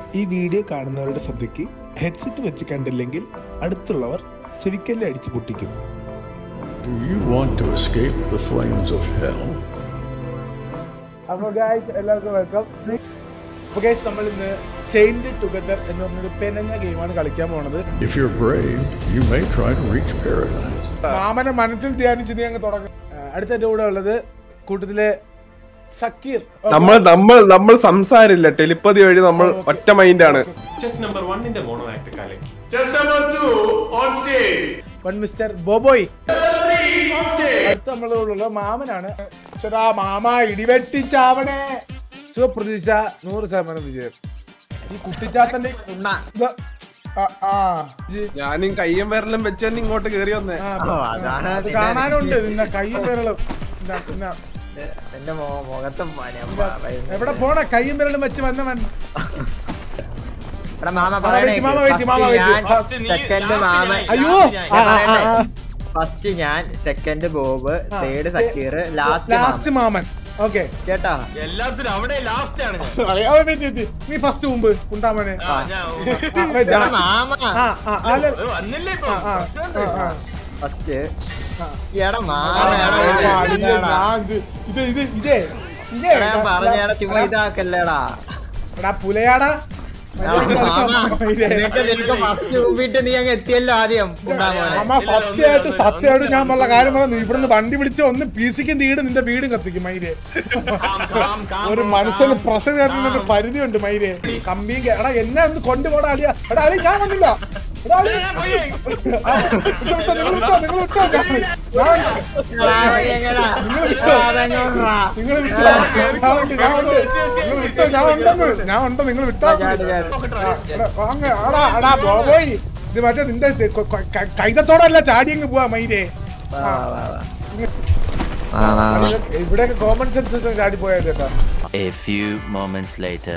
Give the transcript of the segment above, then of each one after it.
ഈ വീഡിയോ കാണുന്നവരുടെ ശ്രദ്ധയ്ക്ക് ഹെഡ്സെറ്റ് വെച്ച് കണ്ടില്ലെങ്കിൽ അടുത്തുള്ളവർ ചെവിക്കല്ല് അടിച്ച് പൊട്ടിക്കും Do you want to escape the flames of hell? അപ്പോൾ ഗായ്സ് എല്ലാവർക്കും വെൽക്കം അപ്പോൾ ഗായ്സ് നമ്മൾ ഇന്ന് ചെയിൻഡ് ടുഗദർ എന്ന് പറഞ്ഞൊരു പെനഞ്ഞ ഗെയിമാണ് കളിക്കാൻ പോണത് If you're brave, you may try to reach paradise. മാമനെ മനസ്സിൽ ധ്യാനിച്ച് നീ അങ്ങ് തുടങ്ങും അടുത്ത എൻ്റെ കൂടെ ഉള്ളത് കൂട്ടത്തിലെ സക്കീർ നമ്മൾ നമ്മൾ നമ്മൾ സംസാരില്ല ടെലിപ്പതി വഴി നമ്മൾ ഒറ്റ മൈൻഡാണ് ചെസ് നമ്പർ വണ്ണിന്റെ മോണോ ആക്ട് കലക്കി വൺ മിസ്റ്റർ ബോബോയ് അടുത്ത നമ്മളോടുള്ള മാമനാണ് ചേട്ടാ മാമ ഇടിവെട്ടി ചാവണേ സുഖപ്രതീക്ഷ നൂറ് ശതമാനം വിജയം ഈ കുട്ടിച്ചാത്തന്റെ ഇത്, ആ, ആ, ഇത്, ഞാനും കയ്യും വിരലും വെച്ച് തന്നെ ഇങ്ങോട്ട് കേറി വന്നേ ആ, ഓ, അതാണ് അത് അതിന്റെ കാണാനുണ്ട് നിന്ന കൈയും വിരലും ഇതാ, പിന്നെ എന്റെ മോ- മുഖത്ത് പനം പറയുന്നു. എവിടെ പോണ കൈയും വിരലും വെച്ച് വന്നവൻ എടാ മാമ മാമ വെച്ച്, മാമ വെച്ച്, മാമ വെച്ച്. സെക്കൻഡ് മാമ അയ്യോ ആ, ആ, ആ, ആ. ഫസ്റ്റ് ഞാൻ second Bob third Zakir last last മാമൻ ഓക്കെ കേട്ടാ എല്ലാത്തിനും അവിടെ ലാസ്റ്റ് ആണ് ഞാൻ നീ ഫസ്റ്റ് മുമ്പ് ഉണ്ടാമനെ ആ, ഞാൻ ആ, wait, എടാ ആ, മാമ ആ, ആ, അല്ല, അത് വന്നില്ലേ ഇപ്പൊ ആ, ആ, ആ, ആ. ഫസ്റ്റ് ആ. എടാ മാമ ആ, എടാ, ആ, ഇത് ആ, ഇത് ഇതെടാ. ഞാൻ ഇത് ഇത് ഇത് ഇതേ ഇതേ എടാ, ഞാൻ പറഞ്ഞേടാ ചുമ്മാ ഇതാക്കല്ലേടാ എടാ പുലയാടാ എടാ, മാമ എന്നിട്ട് നിനക്ക് ഫസ്റ്റ് മുമ്പിട്ട് നീ അങ്ങ് എത്തിയല്ലോ ആദ്യം ഉണ്ടാമോനെ അമ്മ സത്യമായിട്ട് സത്യമായിട്ട് ഞാൻ പറഞ്ഞ കാര്യം പറഞ്ഞു ഇവിടുന്ന് വണ്ടി പിടിച്ച് ഒന്ന് പീസിക്കും തീട് നിന്റെ വീടും കത്തിക്കും മൈരെ കാം, കാം, കാം, ഒരു കാം, മനുഷ്യന് കാം. പ്രഷർ കയറ്റുന്നതിന്റെ പരിധിയുണ്ട് മൈരെ കമ്പിയും കേ- എടാ എന്നെ ഒന്ന് കൊണ്ടുപോടാ അലിയ എടാ അലി ഞാൻ വന്നില്ല എടാ, അലി. ആ, വിട്ടോ, വിട്ടോ, നിങ്ങൾ വിട്ടോ നിങ്ങൾ വിട്ടോ ഞാൻ- ഞാൻ എടാ, എങ്ങനെടാ? എടാ, അതെങ്ങോട്ടാ? നിങ്ങൾ വിട്ടോ ഞാൻ ഉണ്ട് ഞാൻ ഉണ്ട് നിങ്ങൾ വിട്ടോ ഞാൻ ഉണ്ടെന്ന് ഞാൻ ഉണ്ട് നിങ്ങൾ വിട്ടോ ചാടി, ചാടി. ആ, എടാ, അങ്ങ് എടാ എടാ ബോബോയ് ഇത് മറ്റേ നിന്റെ ക- ക- ക- കൈതത്തോടല്ല ചാടി അങ്ങ് പോവാ മൈരെ വാ, വാ, വാ. വാ, വാ, വാ. ഇവിടെയൊക്കെ കോമൺ സെൻസ് ചാടി പോയാ ചേട്ടാ A few moments later.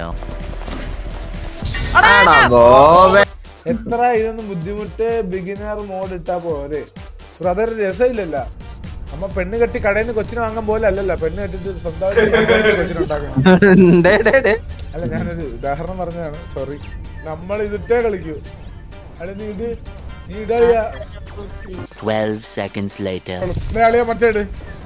എടാ, ബോബേ. എത്ര ഇതൊന്നും ബുദ്ധിമുട്ട് ബിഗിനർ മോഡ് ഇട്ടാ പോരെ അതൊരു രസമില്ലല്ല അമ്മ പെണ്ണ് കെട്ടി കടയിൽ നിന്ന് കൊച്ചിനെ വാങ്ങാൻ പോലെ അല്ലല്ല പെണ്ണ് കെട്ടിട്ട് സ്വന്തമായിട്ട് കൊച്ചിനുണ്ടാക്കണം അല്ല ഞാനൊരു ഉദാഹരണം പറഞ്ഞതാണ് സോറി നമ്മൾ ഇതിട്ടേ കളിക്കൂ അല്ല നീ ഇത് നീ ഇടറിയ 12 seconds later. അളിയ മറ്റേ ഇട്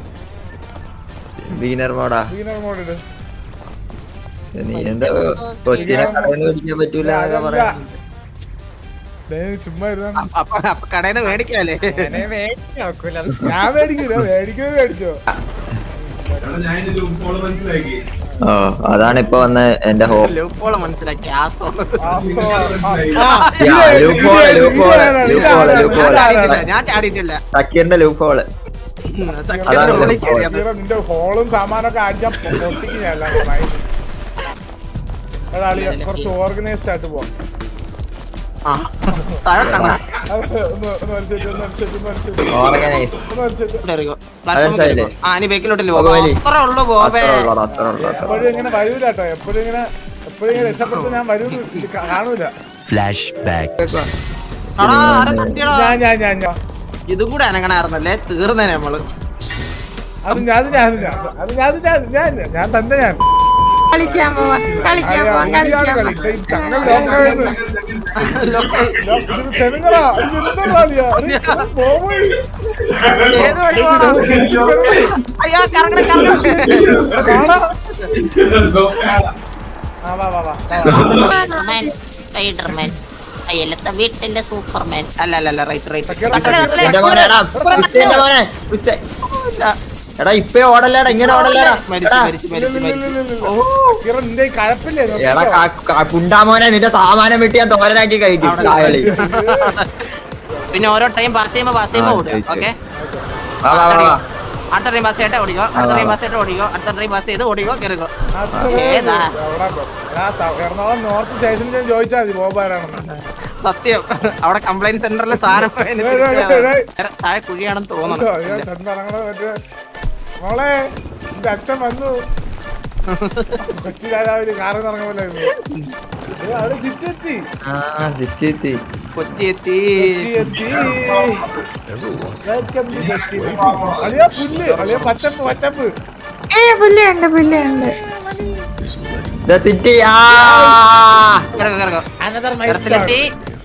ബിഗിനർ മോഡാ ബിഗിനർ മോഡ് ഇട് നീ എന്താ കൊച്ചിനെ കടന്ന് പിടിക്കാൻ പറ്റൂല എന്നൊക്കെ അതല്ല. പറയാ ദേ, ചുമ്മാ ഇരുന്നാ കടയിന്ന് മേടിക്കാല്ലേ ഞാൻ മേടിക്കൂല മേടിക്കോ മേടിച്ചോ ഓ അതാണ് ഇപ്പൊ വന്ന എന്റെ ഹോ ലൂപ്പോളെ മനസ്സിലാക്കി ആസോ ആ, so, ആ, ആ, യാ, ഇത് loophole, ഇത് loophole, ഇതാണ്, loophole, ഇതാണ്, loophole. ഇതാണ്. ഞാൻ ചാടിയിട്ടില്ല സക്കീറിന്റെ ലൂപ്പ് ഹോള് സക്കീറിന്റെ അതാണ് മുകളിൽ loophole. കയറിയത്. സക്കീറ, നിന്റെ ഹോളും സാമാനൊക്കെ അടിച്ചാ പൊട്ടിക്ക് ഞാൻ എല്ലാം കൂടെ. എടാ, അളിയാ, കുറച്ച് ഓർഗനൈസ്ഡ് ആയിട്ട് പോവാം ആ, താഴോട്ടാണ്. അത് ഒന്ന് ഒന്ന് വലിച്ചിട്ട്, ഒന്ന് വലിച്ചിട്ട്, ഒന്ന് വലിച്ചിട്ട്, ഓർഗനൈസ് ഒന്ന് വലിച്ചിട്ട്. ഇവിടെ ഇറങ്ങുക. പ്ലാറ്റ്ഫോമിൽ അതെ, കയറിക്കോ. ആ ഇനി ബേക്കിലോട്ട് പോകോ വലി. അത്രേ ഉള്ളൂ ബോബേ അത്ര ഉള്ളു അത്ര ഉള്ളു അത്ര എപ്പോഴും ഇങ്ങനെ വരൂല കേട്ടോ എപ്പോഴും ഇങ്ങനെ എപ്പോഴും ഇങ്ങനെ രക്ഷപ്പെട്ട് ഞാൻ വരൂന്ന് ഇത് കാ- കാണൂല Flashback. ആടാ ആരെ തട്ടിയടാ ഞാൻ ഞാൻ ഞാൻ ഞാൻ ഇതും കൂടെ അനങ്ങണായിരുന്നല്ലേ തീർന്നേനെ നമ്മള് അത് ഞാൻ അത് ഞാൻ അത് ഞാൻ അത് ഞാൻ അത് ഞാൻ ഞാൻ ഞാൻ തന്നെ ഞാൻ കളിക്കാൻ പോവാ കളിക്കാൻ അളിയാ, പോവാ ഊരിയാണ് കളി. കളിക്കാൻ ഈ ചങ്ങല ലോക്കായത്. ഇത് തെലുങ്കടാ. ഇത് എന്തെടാ അളിയാ? ഇത് പോയി. ഏത് വഴി പോണം അയ്യോ കറങ്ങണ കറങ്ങണ കാണാ. ആ, വാ, വാ, വാ. സ്പൈഡർമാൻ സ്പൈഡർമാൻ അയലത്തെ വീട്ടിലെ സൂപ്പർമാൻ അല്ല അല്ല അല്ല റൈറ്റ് റൈറ്റ് എന്റെ മോനെ എടാ ഉസ്സേന്റെ മോനെ ഉസ്സേ എടാ ഇപ്പൊ ഓടല്ലേടാ ഇങ്ങനെ ഓടല്ലേടാ മരിച്ചു എടാ, മരിച്ചു മരിച്ചു മരിച്ചു ഓ, കിറ, നിന്റെ ഈ കഴപ്പില്ലേ നോക്കിക്കോ. എടാ കാ- കാ- കുണ്ടാമോനെ നിന്റെ സാമാനം വിട്ട് ഞാൻ തോരനാക്കി കഴിക്കും അവിടെ തായളി പിന്നെ ഓരോ ടൈം പാസ് ചെയ്യുമ്പോ പാസ് ചെയ്യുമ്പോ ആ, ഓടുക ശരി, ശരി. ഓക്കെ വാ വാ വാ വാ അടുത്ത ടൈം പാസ് ചെയ്തിട്ട് ഓടിക്കോ അടുത്ത ടൈം പാസ് ചെയ്തിട്ട് ഓടിക്കോ അടുത്ത ടൈം പാസ് ചെയ്ത് ഓടിക്കോ കയറിക്കോ അത്രേ ഏതാ? ഉള്ളൂ. അവിടെ പോ. എടാ, സ- എറണാകുളം നോർത്ത് സ്റ്റേഷനിൽ ഞാൻ ചോദിച്ചാൽ മതി ബോബാരാണെന്ന് സത്യം അവിടെ കംപ്ലൈന്റ് സെന്ററിൽ സാധനം പോയി ഏയ്, ഏയ്, ഏയ്, ഏയ്. താഴെ കുഴിയാണെന്ന് കേട്ടോ, തോന്നണം ഞാൻ ചെന്നിറങ്ങണ മറ്റേ മോളെ എന്റെ അച്ഛൻ വന്നു കൊച്ചി രാജാവിന് കാറിൽ ഇറങ്ങുമല്ലായിരുന്നു അവിടെ ചുറ്റെത്തി ആ സിറ്റി കൊച്ചി എത്തി കൊച്ചി എത്തി Welcome to കൊച്ചി. അളിയാ പുല്ല് അളിയാ പച്ചപ്പ് പച്ചപ്പ് ദ സിറ്റി ആ കിടക്ക് ടെറസിലെത്തി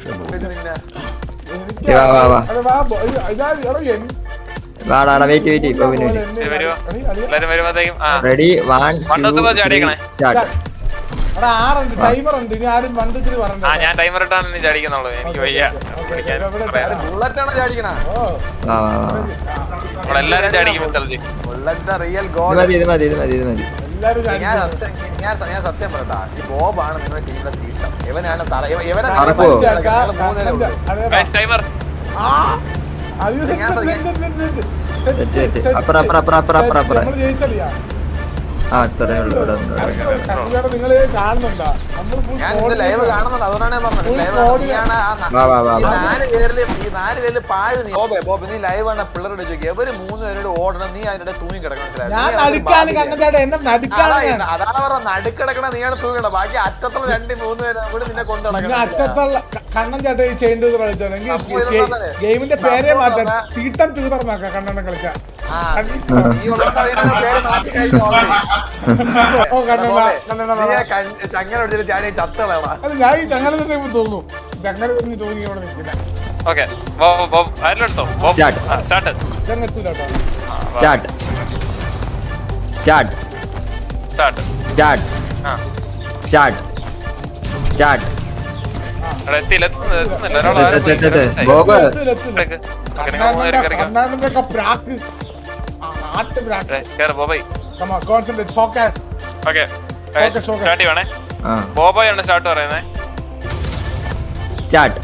എനിക്ക് വാ, വാ, വാ. അതെ, വാ, ബോ- ഇത് ഇതാ, എടാ, എൻ- വാടാ വെയിറ്റ് വെയിറ്റ് ഇപ്പൊ പോലെ പിന്നെ എന്നെ വരുവോ? അളി, അളി, എല്ലാരും വരുമ്പോഴത്തേക്കും ആ റെഡി വൺ പണ്ടത്തെ ചാടിയേക്കണേ. സ്റ്റാർട്ട് എടാ ആറുണ്ട് ടൈമർ ഉണ്ട് ഇനി ആരും വണ്ടി ഇച്ചിരി പറഞ്ഞോ ആ ഞാൻ ടൈമർ ഇട്ടാണ് ഇനി ചാടിക്കുന്നുള്ളൂ എനിക്ക് വയ്യ പിടിക്കാൻ പറയാം. ബുള്ളറ്റാണ് ചാടിക്കണ ഓ വാ വാ വാ നമ്മളെല്ലാരും ചാടിക്കും മിസ്റ്റർജി ബുള്ളറ്റ് റിയൽ ഇത് ഗോഡ് മതി ഇത് മതി ഇത് മതി ഇത് മതി എല്ലാരും ഞാൻ ചാടിക്കോ. സത്യം ഞാൻ ഞാൻ സത്യം പറയട്ടാ ഈ ബോബാണ് നിങ്ങളുടെ ടീമിലെ സീറ്റം ഇവനാണ് തറ ഇവ- ഇവനാണ് അറക്കോ? പഞ്ച് ചാടിക്കോ. കളിക്കുന്നത്. മൂന്നേരേ ഉള്ളൂ. അതെ, വാ. ടൈമർ ആ, അത് സെറ്റ്, ഞാൻ set, set, set, set. Set, set, set. Set. അപ്പുറം, അപ്പുറം, അപ്പുറം, അപ്പുറം, അപ്പുറം, അപ്പുറം. നമ്മള് ജയിച്ചളിയാ ആ അത്രേ ഉള്ളൂ ഇവിടെ ഉണ്ട്, ഇവിടെ ഉണ്ട്. കണ്ണുകാരെ നിങ്ങള് കാണുന്നുണ്ടോ നമ്മൾ full ഞാൻ ഇത് coordination ലൈവ് ആണ്. കാണുന്നുണ്ട് അതുകൊണ്ടാണ് ഞാൻ പറഞ്ഞത് Full ലൈവ് coordination. കാണാൻ ആ ന- വാ വാ വാ ഈ വാ നാല് പേരില് ഈ നാല് പേരില് പാഴ് നീ ബോബേ ബോബ് നീ ലൈവ് ആണ് പിള്ളേരോട് ചോദിക്കുക എവര് മൂന്ന് പേരോട് ഓടണം നീ അതിന്റെ തൂങ്ങി കിടക്കണം മനസ്സിലായോ? ഞാൻ നീ അവരെ നടുക്കാണ് ബാധിക്കുക. കണ്ണച്ചാട്ടെ എന്നെ നടുക്കാണ് അതാ ഞാൻ ഇത്. അതാണ് പറഞ്ഞ നടുക്കിടക്കണ നീയാണ് തൂങ്ങണം ബാക്കി അറ്റത്തുള്ള രണ്ട് മൂന്ന് പേര് കൂടി നിന്നെ കൊണ്ട് ഇന്ന് നടക്കണം അറ്റത്തുള്ള ക- കണ്ണൻ ചേട്ടൻ ഈ ചെയിൻ ടൂതർ സംഭവം കളിച്ചാണെങ്കിൽ ഇതെന്താ ഗെയിമിന്റെ പേരെ സംഭവം മാറ്റാൻ എന്താ? തീട്ടം ടൂതർ നോക്കാം കണ്ണെണ്ണം കളിച്ചാ ആ. ഈ ഉള്ളോട്ട് അതിന്റെ പേര് മാറ്റി കഴിഞ്ഞു already. ഓ കണ്ണെണ്ണ ബോബേ, കണ്ണെണ്ണ നീ ആ കൺ- ചങ്ങല പിടിച്ചിട്ട് ചാടി ചത്ത് കളയണം അത് ഞാൻ ഈ ചങ്ങല തന്നെ തോന്നും ചങ്ങല തന്നെ തോന്നി ഇവിടെ നിൽക്കില്ല ഓക്കെ ആരിലെടുത്തോ Start. സ്റ്റാർട്ട് ഇതങ്ങ് എത്തൂല കേട്ടോ സ്റ്റാർട്ട് സ്റ്റാർട്ട് സ്റ്റാർട്ട് സ്റ്റാർട്ട് ആ സ്റ്റാർട്ട് സ്റ്റാർട്ട് അവിടെ എത്തിയില്ല എത്തുന്നില്ല എത്തുന്നില്ല ഒരാൾ എത്ത്, ആരും എത്ത്, എത്ത്. പോയി. ബോബ് എത്തൂല എത്തൂല ഓക്കെ നിങ്ങൾ മൂന്ന് പേര് കയറിക്കോ കണ്ണാടിന്റെ ഒക്കെ പ്രാക്ക് ആ, ആട്ട് പ്രാക്ക് കയറി ബോബായി കമാ concentrate focus okay Focus, focus. Start ചെയ്യണേ ആ ബോബായി ആണ് സ്റ്റാർട്ട് പറയുന്നത് start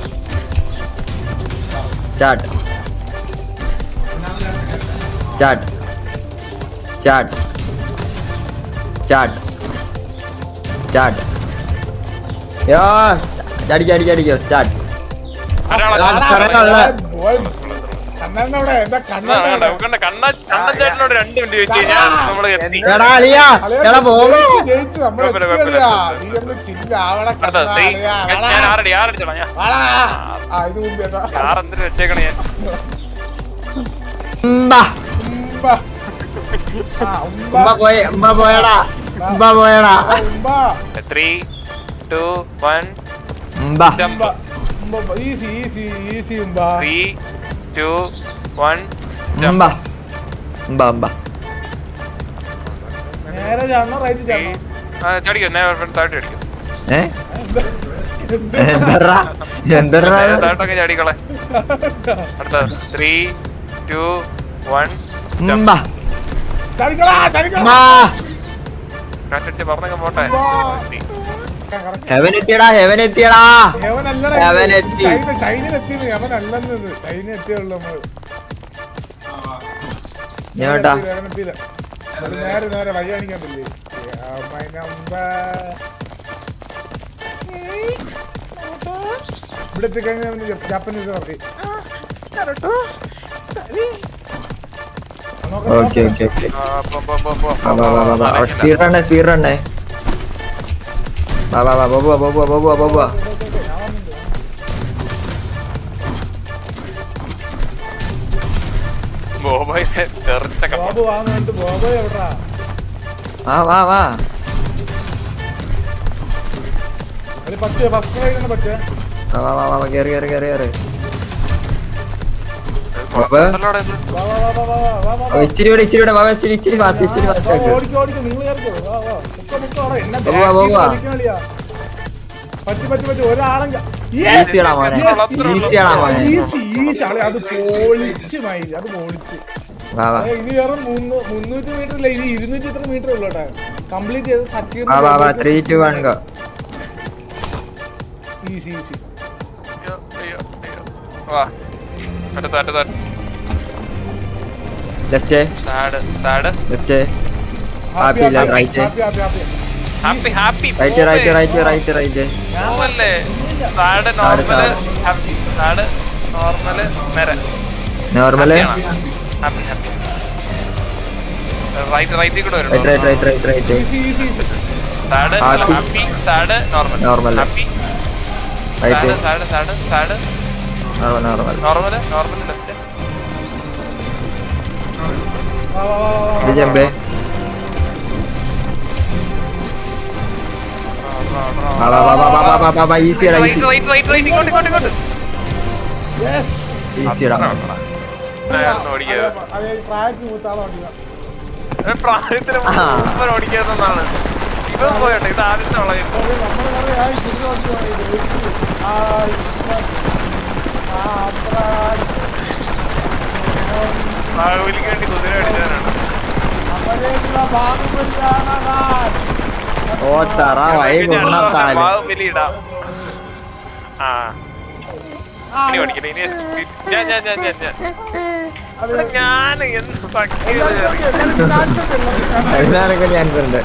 start start start start start യോ ചാടി ചാടി ചാടിക്കോ സ്റ്റാർട്ട് ഒരാളെ കണ്ണവിടെ എന്താ കണ്ണ കണ്ണ കണ്ണ കണ്ണ ചേട്ടനോട് രണ്ട് മിനിറ്റ് വെച്ച് കഴിഞ്ഞാൽ നമ്മള് എത്തി എടാ അളിയാ എടാ പോകാ ജയിച്ചു നമ്മൾ കുഴപ്പമില്ല, എത്തിയളിയാ കുഴപ്പമില്ല. നീ ഒന്ന് ചില്ലാവട അടുത്ത ദേ, ഞാൻ ഞാൻ ആറടി ആറടിച്ചോളാം ഞാൻ ആ ഇത് മുമ്പ് ഏതാ? ആറെന്തിന് വെച്ചേക്കണേ ഞാൻ ഉമ്പാ ഉമ്പ. ആ, ഉമ്പ. ഉമ്മ പോയ ഉമ്മ പോയടാ ഉമ്മ പോയടാ ആ, ഉമ്പ. ത്രീ ടു വൺ ഉമ്പ ജമ്പ് ഉമ്പ, ഉമ്പ. ഈസി ഈസി ഈസി ഉമ്പ ത്രീ ടു വൺ ഉമ്പ ഉമ്പ ഉമ്പ നേരെ ചാടണോ റൈറ്റ് ചാടണോ ചടിക്കോ ഞാൻ താഴ്ത്തി അടിക്കും ഏ എന്തറാ എന്തറാ താഴ്ത്തൊക്കെ ചാടിക്കളെ അടുത്ത ത്രീ ടു വൺ ഉമ്പ ചാടിക്കോളാ ചാടിക്കോളാ ഉമ്മാ കാറ്റടിച്ച് പറഞ്ഞൊക്കെ പോട്ടെ ഹെവൻ എത്തിയടാ ഹെവൻ എത്തിയടാ യവനല്ലടാ യവൻ ഇത്. എത്തി. ചൈന ചൈനയിൽ എത്തിയത് യവനല്ലെന്ന് ഇത്. ചൈന എത്തിയുള്ളൂ നമ്മള് ഞാട്ടാ യവൻ എത്തിയില്ല. അത് നേരെ നേരെ വഴി കാണിക്കാണ്ടില്ലേ ഇവിടെ എത്തിക്കഴിഞ്ഞാൽ അവന് ജപ്പ- ജാപ്പനീസ് പറയും ഓക്കെ ഓക്കെ ഓക്കെ ആ, പോ, പോ, പോ, പോ. വാ വാ വാ വാ വാ സ്പീഡ് റണ്ണേ സ്പീഡ് റണ്ണേ വാ വാ വാ ബോബുവാ ബോബുവാ ബോബുവാ ബോബുവാ ബോബോയ് തെറിച്ചൊക്കെ പോ. ബോബ് വാങ്ങുന്നുണ്ട് ബോബോ എവിടാ വാ വാ വാ അത് പത്ത് ഫസ്റ്റ് റൈഡാണ് പറ്റേ വാ വാ വാ വാ കേറി കേറി കേറി കേറി കുഴപ്പമില്ലല്ലോടെ ഇത്. വാ വാ വാ വാ വാ വാ വാ ഓ, ഇച്ചിരി കൂടെ ഇച്ചിരി കൂടെ വാ വാ, ഇച്ചിരി ഇച്ചിരി ഫാസ്റ്റ് ഇച്ചിരി ഫാസ്റ്റ് ആക്ക് ഓടിക്കോ ഓടിക്കോ നിങ്ങൾ കേറിക്കോ വാ വാ മുക്കോ മുക്കോ അവിടെ എന്നെ പോവാ, പോവാ. പറ്റി പറ്റി പറ്റി ഒരാളെങ്ക ഈസിയാടാ മോനെ ഈസിയാടാ മോനെ ഈസി ഈസി ആളെ അത് പൊളിച്ച് മൈലി അത് പൊളിച്ച് വാ വാ ഏ, ഇനി വേറെ മൂന്ന് മുന്നൂറ്റി മീറ്റർ ഇല്ല ഇനി ഇരുന്നൂറ്റി എത്ര മീറ്റർ ഉള്ളൂ കേട്ടോ കംപ്ലീറ്റ് ചെയ്ത് സക്കീർ വാ വാ വാ three two one go easy easy അയ്യോ, അയ്യോ, അയ്യോ. വാ അടുത്ത അടുത്ത ലെഫ്റ്റ് താട് താട് ലെഫ്റ്റ് ഹാപ്പി ഇല്ല right happy happy happy happy happy right right right right right പോവല്ലേ താട് താട്, നോർമല് താട്. ഹാപ്പി താട് നോർമല് നേരെ നോർമല് ഹാപ്പി ഹാപ്പി റൈറ്റ് റൈറ്റിൽ കൂടെ റൈറ്റ് വരും right right right right easy easy easy താട് Happy. ഹാപ്പി താട് നോർമൽ Normal. ഹാപ്പി റൈറ്റ് താട് താട് താട് താട് normal normal normal normal left വാ വാ വാ വാ ഇത് ജമ്പേ വാ വാ വാ വാ വാ വാ വാ വാ ഈസിയടാ easy right right right right ഇങ്ങോട്ട് ഇങ്ങോട്ട് ഇങ്ങോട്ട് യെസ് ഈസിയടാ നേർന്ന് ഓടിക്കാതെ അതെ പ്രായത്തിൽ മൂത്താളെ വണ്ടിയാ ഒരു പ്രായത്തിന് മുമ്പ് ഓടിക്കാതെന്നാണ് ഇവൻ പോയോട്ടെ ഇത് ആദ്യത്തെ വളയം നമ്മള് പറയാ ആ കുതിര വണ്ടി ആ ആ അത്ര ബാഹുബലിക്ക് വേണ്ടി കുതിര അടിച്ചവനാണ് അമരേന്ദ്ര ബാഹുബലിയാണ് ഓ തറ വഴി കൊണ്ണത്താല് ബാഹുബലി ഇടാം ആ ഇനി ഓടിക്കട്ടെ ഇനി ഞാൻ ഞാൻ ഞാൻ ഞാൻ ഞാൻ ഇവിടെ ഞാൻ എന്ത് സഖ്യം എല്ലാരൊക്കെ ഞാൻ ഉണ്ട്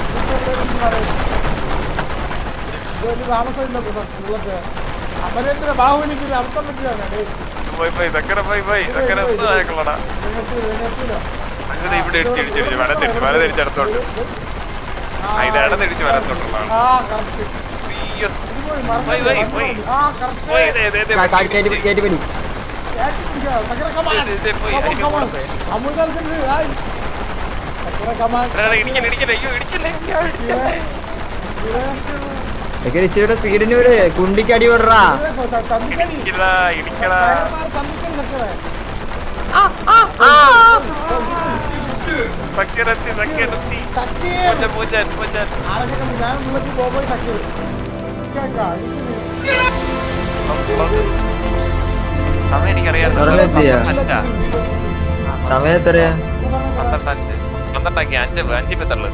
അമരേന്ദ്ര ബാഹുബലിക്ക് അർത്ഥം പറ്റിയാണ് പോയി പോയി ഇതൊക്കെ പോയി പോയി ഇതൊക്കെ എന്ത് ആയിക്കൊള്ളടാ അങ്ങനെ ഇവിടെ ഇടിച്ച് ഇടിച്ച് ഇടിച്ച് വല തിരിച്ച് വല തിരിച്ചെടുത്തോണ്ട് ആ ഇത് ഇട തിരിച്ച് വലത്തോട്ടുള്ളതാണ് ആ കറക്റ്റ് അയ്യോ പോയി പോയി പോയി ആ കറക്റ്റ് പോയി ദേ, ദേ, ദേ, കയറ്റി പിടി കയറ്റി പിടി സക്കര കമാൻ ദേ, ദേ, പോയി കമാൻ അതിന് കമാൻ പോയി. അമൃതാൽക്കല്ലേ ഹായ് സക്കര കമാൻ എടാ, എടാ, ഇടിക്കല്ലേ ഇടിക്കല്ലേ അയ്യോ ഇടിക്കല്ലേ അയ്യോ, ഇടിക്കല്ലേ ഇതൊക്കെ ഇച്ചിരി സ്പീഡിന് വിട് കുണ്ടിക്ക് അടി വിടറാ ചന്ദിക്കടി ഇടിക്കടാ ഇടിക്കടാ ചന്ദിക്കടി സക്കര സക്കരത്തി സക്കരത്തി സക്കീർ പൂജൻ പൂജൻ പൂജൻ ആരൊക്കെ ഞാൻ ഉള്ളത്തിൽ പോകുമ്പോൾ സക്കീർ കേൾക്കാം സമയം എനിക്കറിയാം സ്വർഗ്ഗത്തിയാ? അഞ്ചാ സമയം എത്രയാ പന്ത്രണ്ട് അഞ്ച് പന്ത്രണ്ടാക്കി അഞ്ച് അഞ്ച് പത്തുള്ളു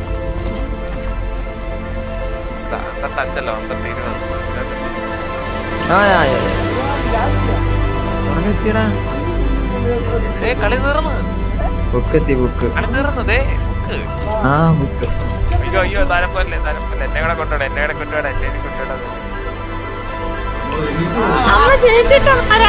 പന്ത്രണ്ട് അഞ്ചല്ലോ പന്ത്രണ്ട് ഇരുപത് ആ ആ, ആ. സ്വർഗ്ഗത്തിയടാ ഏ കളി തീർന്ന് ബുക്കെത്തി ബുക്ക് കളി തീർന്നു ദേ ബുക്ക് ആ ബുക്ക് അയ്യോ അയ്യോ താരം പോലെ താരം പോലെ എന്നെ കൂടെ കൊണ്ടുപോടെ എന്നെ കൂടെ കൊണ്ടുപോടെ എന്നെ കൊണ്ടുപോടെ അമ്മ ജയിച്ചിട്ടുണ്ടാരാ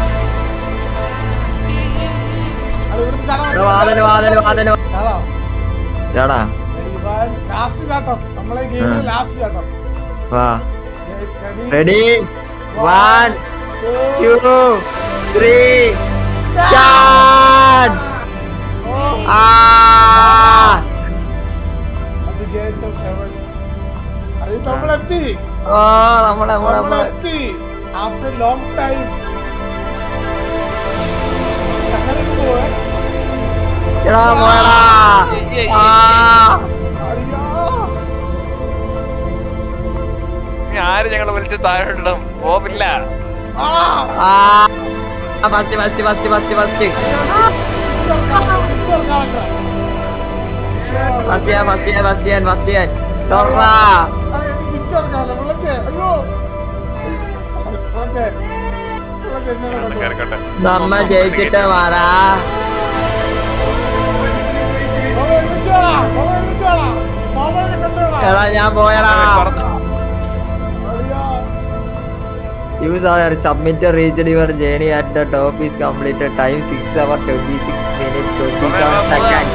എടാ, വാതില് വാതില് വാതില് ചാടാ ചേടാ ലാസ്റ്റ് ചാട്ടം നമ്മളെ ഗെയിമിൽ ലാസ്റ്റ് ചാട്ടം വാ ready ready one two three start ആ അത് ഗേറ്റ് ഓഫ് ഹെവൻ അത് നമ്മളെത്തി ഓ നമ്മളെ നമ്മളെ നമ്മളെ നമ്മളെത്തി ആഫ്റ്റർ ലോങ് ടൈം ചങ്ങലക്ക് പോവേ എടാ പോയടാ ആ അയ്യോ ഇനി ആര് ഞങ്ങളെ വിളിച്ച് താഴെ ഇടും പോവില്ല ആ ആ first first first first first first ചെയ്യാൻ ഫസ്റ്റ് ചെയ്യാൻ ഫസ്റ്റ് ചെയ്യാൻ ഫസ്റ്റ് ചെയ്യാൻ തൊറാ ഒന്ന് കേറിക്കോട്ടെ നമ്മ ജയിച്ചിട്ട് മാറാ എടാ ഞാൻ പോയടാ You are submitted reached your journey at the top is completed. Time 6 hour 26 minutes 27 seconds.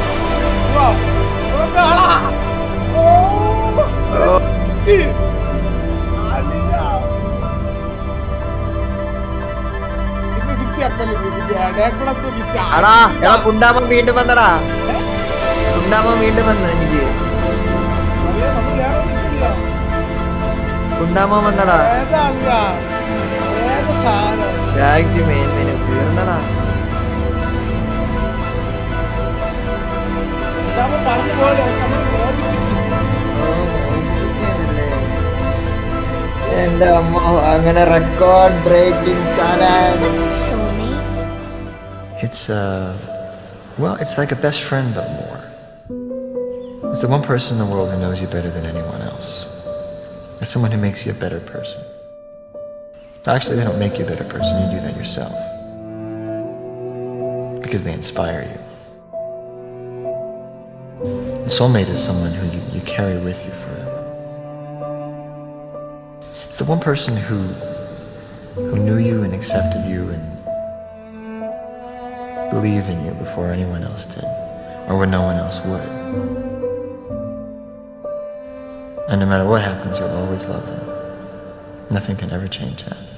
എടാ എടാ കുണ്ടാമൻ വീണ്ടും വന്നടാ കുണ്ടാമൻ വീണ്ടും വന്നു എനിക്ക് കുണ്ടാമൻ വന്നടാ ബാക്ക് ടു മെയിൻ മെനു തീർന്നടാ പറഞ്ഞു പോലെ നമ്മൾ മോചിപ്പിച്ചു എന്റെ അമ്മ അങ്ങനെ record breaking challenge It's, uh, well, it's like a best friend, but more. It's the one person in the world who knows you better than anyone else. It's someone who makes you a better person. Actually, they don't make you a better person, you do that yourself. Because they inspire you. The soulmate is someone who you, you carry with you forever. It's the one person who, who knew you and accepted you and believed in you before anyone else did, or when no one else would. And no matter what happens, you'll always love them. Nothing can ever change that.